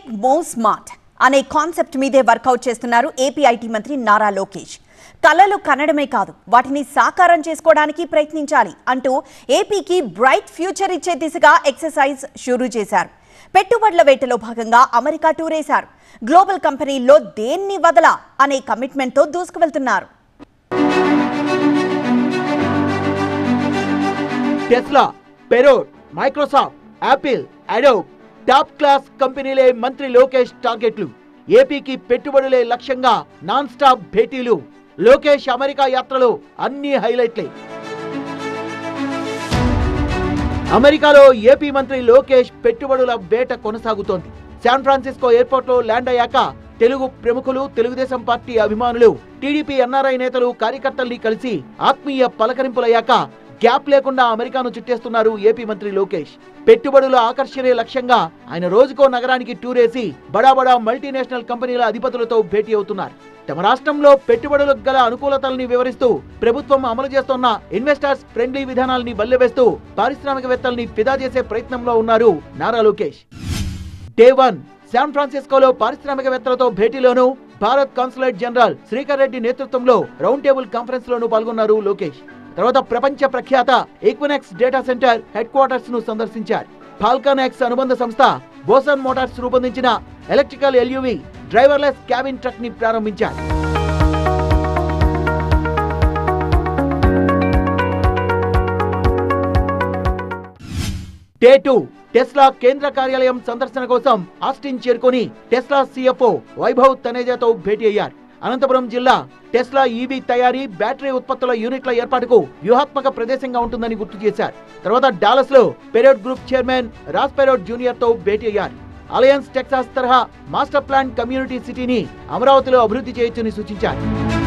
make more smart అనే concept మీదే workout చేస్తున్నారు ఏపీ ఐటీ మంత్రి నారా లోకేష్ కలలు కనడమే కాదు వాటిని సాకారం చేసుకోవడానికి ప్రయత్నించాలి అంటూ ఏపీకి బ్రైట్ ఫ్యూచర్ ఇచ్చే దిశగా ఎక్సర్సైజ్ షురూ చేశారు పెట్టుబడుల వేటలో భాగంగా అమెరికా టూరేశారు గ్లోబల్ కంపెనీల్లో దేన్ని వదల అనే కమిట్మెంట్తో దూసుకువెళ్తున్నారు Tesla Perot Microsoft Apple Adobe top class కంపెనీలే మంత్రి లోకేష్ టార్గెట్లు ఏపీకి పెట్టుబడులే లక్ష్యంగా నాన్ స్టాప్ భేటీలు లోకేష్ అమెరికా యాత్రలో అన్ని హైలైట్లే అమెరికాలో ఏపీ మంత్రి లోకేష్ పెట్టుబడుల వేట కొనసాగుతోంది శాన్ ఫ్రాన్సిస్కో ఎయిర్పోర్ట్ లో ల్యాండ్ అయ్యాక తెలుగు ప్రముఖులు తెలుగుదేశం పార్టీ అభిమానులు టీడీపీ ఎన్ఆర్ఐ నేతలు కార్యకర్తల్ని కలిసి ఆత్మీయ పలకరింపులయ్యాక గ్యాప్ లేకుండా అమెరికాను చుట్టేస్తున్నారు ఏపీ మంత్రి లోకేష్ పెట్టుబడుల ఆకర్షణే లక్ష్యంగా ఆయన రోజుకో నగరానికి టూరేసి బడా బడా మల్టీనేషనల్ కంపెనీల అధిపతులతో భేటీ అవుతున్నారు తమ రాష్ట్రంలో పెట్టుబడులకు గల అనుకూలతల్ని వివరిస్తూ ప్రభుత్వం అమలు చేస్తున్న ఇన్వెస్టర్స్ ఫ్రెండ్లీ విధానాల్ని బల్లెవేస్తూ పారిశ్రామికవేత్తల్ని ఫిదా చేసే ప్రయత్నంలో ఉన్నారు Nara Lokesh day one San ఫ్రాన్సిస్కోలో పారిశ్రామికవేత్తలతో భేటీలోను భారత్ కాన్సులేట్ జనరల్ శ్రీకర్ రెడ్డి నేతృత్వంలో రౌండ్ టేబుల్ కాన్ఫరెన్స్ లోను పాల్గొన్నారు లోకేష్ తర్వాత ప్రపంచ ప్రఖ్యాత Equinix data centre headquarters ను సందర్శించారు ఫాల్కన్ ఎక్స్ అనుబంధ సంస్థ బోసన్ మోటార్స్ రూపొందించిన ఎలక్ట్రికల్ ఎల్యూవి డ్రైవర్లెస్ క్యాబిన్ ట్రక్ ని ప్రారంభించారు డే టూ టెస్లా కేంద్ర కార్యాలయం సందర్శన కోసం ఆస్టిన్ చేరుకొని టెస్లా సిఎఫ్ఓ వైభవ్ తనేజాతో భేటీ అయ్యారు అనంతపురం జిల్లా టెస్లా ఈవీ తయారీ బ్యాటరీ ఉత్పత్తుల యూనిట్ల ఏర్పాటుకు వ్యూహాత్మక ప్రదేశంగా ఉంటుందని గుర్తు చేశారు తర్వాత డాలస్ లో Perot group chairman Ross Perot junior తో భేటీ అయ్యారు అలయన్స్ టెక్సాస్ తరహా మాస్టర్ ప్లాన్ కమ్యూనిటీ సిటీని అమరావతిలో అభివృద్ధి చేయొచ్చని సూచించారు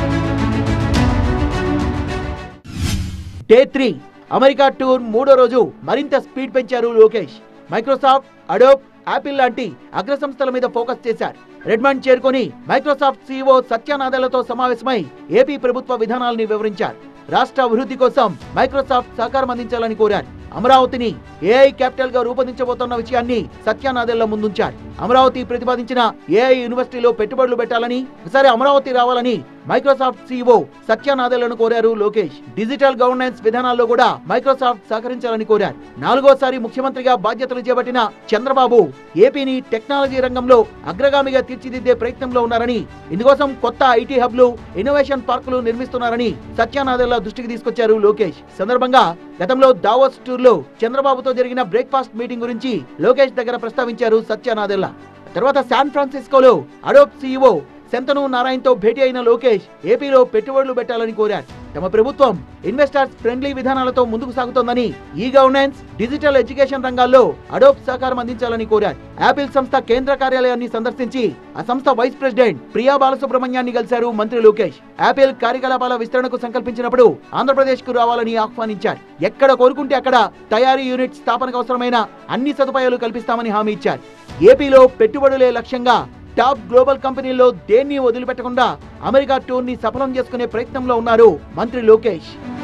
డే త్రీ అమెరికా టూర్ మూడో రోజు మరింత స్పీడ్ పెంచారు లోకేష్ మైక్రోసాఫ్ట్ అడోబ్ యాపిల్ లాంటి అగ్ర సంస్థల మీద ఫోకస్ చేశారు రెడ్మండ్ చేరుకొని మైక్రోసాఫ్ట్ సీఈఓ సత్యనాదెలతో సమావేశమై ఏపీ ప్రభుత్వ విధానాల్ని వివరించారు రాష్ట్ర అభివృద్ధి కోసం మైక్రోసాఫ్ట్ సహకారం అందించాలని కోరారు అమరావతిని ఏఐ క్యాపిటల్ గా రూపొందించబోతున్న విషయాన్ని సత్యానాదెల్ల ముందుంచారు అమరావతి ప్రతిపాదించిన ఏఐ యూనివర్సిటీలో పెట్టుబడులు పెట్టాలని ఒకసారి అమరావతి రావాలని మైక్రోసాఫ్ట్ సీఈఓ సత్యానాదెల్లను కోరారు లోకేష్ డిజిటల్ గవర్నెన్స్ విధానాల్లో కూడా మైక్రోసాఫ్ట్ సహకరించాలని కోరారు నాలుగోసారి ముఖ్యమంత్రిగా బాధ్యతలు చేపట్టిన చంద్రబాబు ఏపీని టెక్నాలజీ రంగంలో అగ్రగామిగా తీర్చిదిద్దే ప్రయత్నంలో ఉన్నారని ఇందుకోసం కొత్త ఐటీ హబ్లు ఇన్నోవేషన్ పార్కులు నిర్మిస్తున్నారని సత్యానాదెల్ల దృష్టికి తీసుకొచ్చారు లోకేష్ సందర్భంగా గతంలో దావోస్ టూర్ లో చంద్రబాబుతో జరిగిన బ్రేక్ఫాస్ట్ మీటింగ్ గురించి లోకేష్ దగ్గర ప్రస్తావించారు సత్యానాదెల్ల తర్వాత శాన్ ఫ్రాన్సిస్కోలో అడోప్ సీఈఓ శంతను నారాయణతో భేటీ అయిన లోకేష్ ఏపీలో పెట్టుబడులు పెట్టాలని కోరారు తమ ప్రభుత్వం ఇన్వెస్టర్స్ ఫ్రెండ్లీ విధానాలతో ముందుకు సాగుతోందని ఈ గవర్నెన్స్ డిజిటల్ ఎడ్యుకేషన్ రంగాల్లో అడోప్ సహకారం అందించాలని కోరారు యాపిల్ సంస్థ కేంద్ర కార్యాలయాన్ని సందర్శించి ఆ సంస్థ వైస్ ప్రెసిడెంట్ ప్రియా బాలసుబ్రహ్మణ్యాన్ని కలిశారు మంత్రి లోకేష్ యాపిల్ కార్యకలాపాల విస్తరణకు సంకల్పించినప్పుడు ఆంధ్రప్రదేశ్ కు రావాలని ఆహ్వానించారు ఎక్కడ కోరుకుంటే అక్కడ తయారీ యూనిట్ స్థాపనకు అవసరమైన అన్ని సదుపాయాలు కల్పిస్తామని హామీ ఇచ్చారు ఏపీలో పెట్టుబడులే లక్ష్యంగా టాప్ గ్లోబల్ కంపెనీల్లో దేన్ని వదిలిపెట్టకుండా అమెరికా టూర్ ని సఫలం చేసుకునే ప్రయత్నంలో ఉన్నారు మంత్రి లోకేష్